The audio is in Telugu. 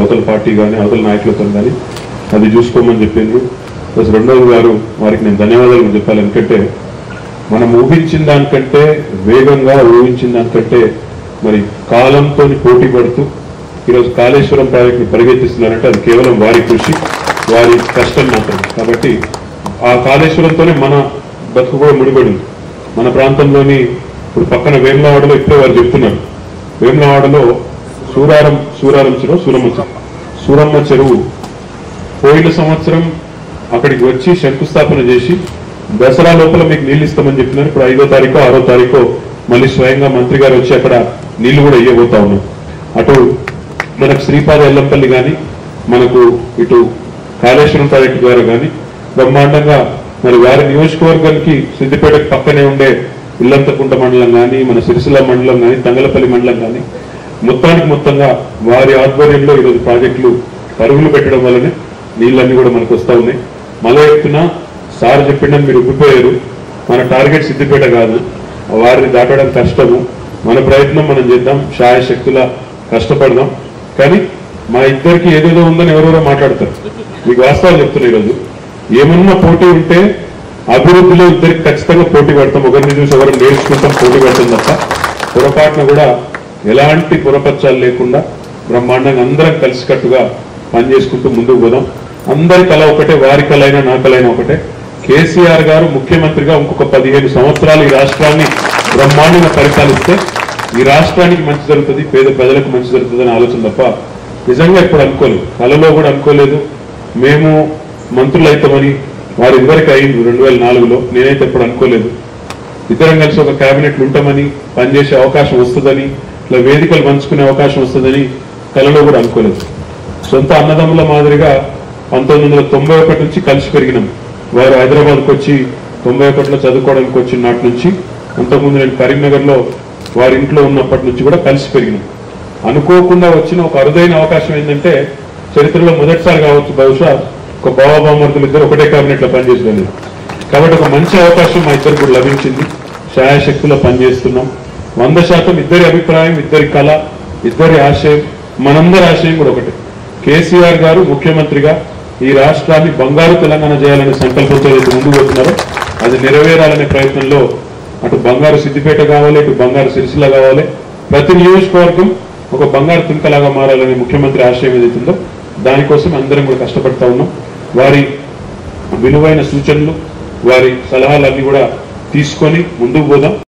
అవతల పార్టీ కానీ అవతల నాయకులతో కానీ అది చూసుకోమని చెప్పిండ్రు ప్లస్ రెండోది గారు వారికి నేను ధన్యవాదాలు చెప్పాలి ఎందుకంటే మనం ఊహించిన దానికంటే వేగంగా ఊహించిన దానికంటే మరి కాలంతో పోటీ పడుతూ ఈరోజు కాళేశ్వరం ప్రాజెక్టుని పరిగెత్తిస్తున్నారంటే అది కేవలం వారి కృషి వారి కష్టం మాత్రమే కాబట్టి ఆ కాళేశ్వరంతోనే మన బతుకు కూడా ముడిపడి ఉంది మన ప్రాంతంలోని ఇప్పుడు పక్కన వేములవాడలో ఇప్పుడే వారు చెప్తున్నారు వేములవాడలో సూరారం సూరారం చెరువు సూరమ్మ చెరువు సూరమ్మ చెరువు పోయిన సంవత్సరం అక్కడికి వచ్చి శంకుస్థాపన చేసి దసరా లోపల మీకు నీళ్లు ఇస్తామని చెప్పినారు ఇప్పుడు ఐదో తారీఖు ఆరో తారీఖు మళ్ళీ స్వయంగా మంత్రి గారు వచ్చి అక్కడ నీళ్లు కూడా ఇవ్వబోతా ఉన్నాం అటు మనకు శ్రీపాద ఎల్లంపల్లి కానీ మనకు ఇటు కాళేశ్వరం ప్రాజెక్టు ద్వారా కానీ బ్రహ్మాండంగా మరి వారి నియోజకవర్గానికి సిద్దిపేటకు పక్కనే ఉండే ఇల్లంతకుంట మండలం కానీ మన సిరిసిల్ల మండలం కానీ తంగలపల్లి మండలం కానీ మొత్తానికి మొత్తంగా వారి ఆధ్వర్యంలో ఈరోజు ప్రాజెక్టులు పరుగులు పెట్టడం వల్లనే నీళ్ళన్నీ కూడా మనకు వస్తా ఉన్నాయి మళ్ళీ ఎత్తున సార్ చెప్పిండని మీరు ఉబ్బిపోయారు మన టార్గెట్ సిద్దిపేట కాదు వారిని దాటడం కష్టము మన ప్రయత్నం మనం చేద్దాం శాయశక్తుల కష్టపడదాం కానీ మా ఇద్దరికి ఏదేదో ఉందని ఎవరెవరో మాట్లాడతారు మీకు వాస్తవాలు చెప్తున్నా ఈరోజు ఏమన్నా పోటీ ఉంటే అభివృద్ధిలో ఇద్దరికి ఖచ్చితంగా పోటీ పెడతాం ఒకరిని చూసి ఒకరిని నేర్చుకుంటాం పోటీ పెడతాం తప్ప పొరపాటున కూడా ఎలాంటి పురపచ్చాలు లేకుండా బ్రహ్మాండంగా అందరం కలిసికట్టుగా పనిచేసుకుంటూ ముందుకు పోదాం అందరి కళ ఒకటే వారి కళ అయినా నా కళ అయినా ఒకటే కేసీఆర్ గారు ముఖ్యమంత్రిగా ఇంకొక పదిహేను సంవత్సరాలు ఈ రాష్ట్రాన్ని బ్రహ్మాండంగా పరిపాలిస్తే ఈ రాష్ట్రానికి మంచి జరుగుతుంది పేద ప్రజలకు మంచి జరుగుతుంది అనే ఆలోచన తప్ప నిజంగా ఇప్పుడు అనుకోలేదు కళలో కూడా అనుకోలేదు మేము మంత్రులు అవుతామని వారు ఇదివరకు అయింది రెండు వేల నాలుగులో నేనైతే ఎప్పుడు అనుకోలేదు ఇద్దరం కలిసి ఒక క్యాబినెట్లు ఉంటామని పనిచేసే అవకాశం వస్తుందని ఇట్లా వేదికలు పంచుకునే అవకాశం వస్తుందని కలలో కూడా అనుకోలేదు సొంత అన్నదమ్ముల మాదిరిగా పంతొమ్మిది వందల తొంభై ఒకటి నుంచి కలిసి పెరిగినాం వారు హైదరాబాద్కి వచ్చి తొంభై ఒకటిలో చదువుకోవడానికి వచ్చిన నాటి నుంచి అంతకుముందు నేను కరీంనగర్లో వారి ఇంట్లో ఉన్నప్పటి నుంచి కూడా కలిసి పెరిగినాం అనుకోకుండా వచ్చిన ఒక అరుదైన అవకాశం ఏంటంటే చరిత్రలో మొదటిసారి కావచ్చు బహుశా ఒక బాబాబామర్తులు ఇద్దరు ఒకటే కేబినెట్ లో పనిచేసి వెళ్ళారు కాబట్టి ఒక మంచి అవకాశం మా ఇద్దరు కూడా లభించింది ఛాయాశక్తిలో పనిచేస్తున్నాం వంద శాతం ఇద్దరి అభిప్రాయం ఇద్దరి కళ ఇద్దరి ఆశయం మనందరి ఆశయం కూడా ఒకటే కేసీఆర్ గారు ముఖ్యమంత్రిగా ఈ రాష్ట్రాన్ని బంగారు తెలంగాణ చేయాలనే సంకల్పంతో ఏదైతే ముందుకు పోతున్నారో అది నెరవేరాలనే ప్రయత్నంలో అటు బంగారు సిద్దిపేట కావాలి ఇటు బంగారు సిరిసిల్ల కావాలి ప్రతి నియోజకవర్గం ఒక బంగారు తుంకలాగా మారాలనే ముఖ్యమంత్రి ఆశయం ఏదైతుందో దానికోసం అందరం కూడా కష్టపడతా ఉన్నాం వారి విలువైన సూచనలు వారి సలహాలన్నీ కూడా తీసుకొని ముందుకు పోదాం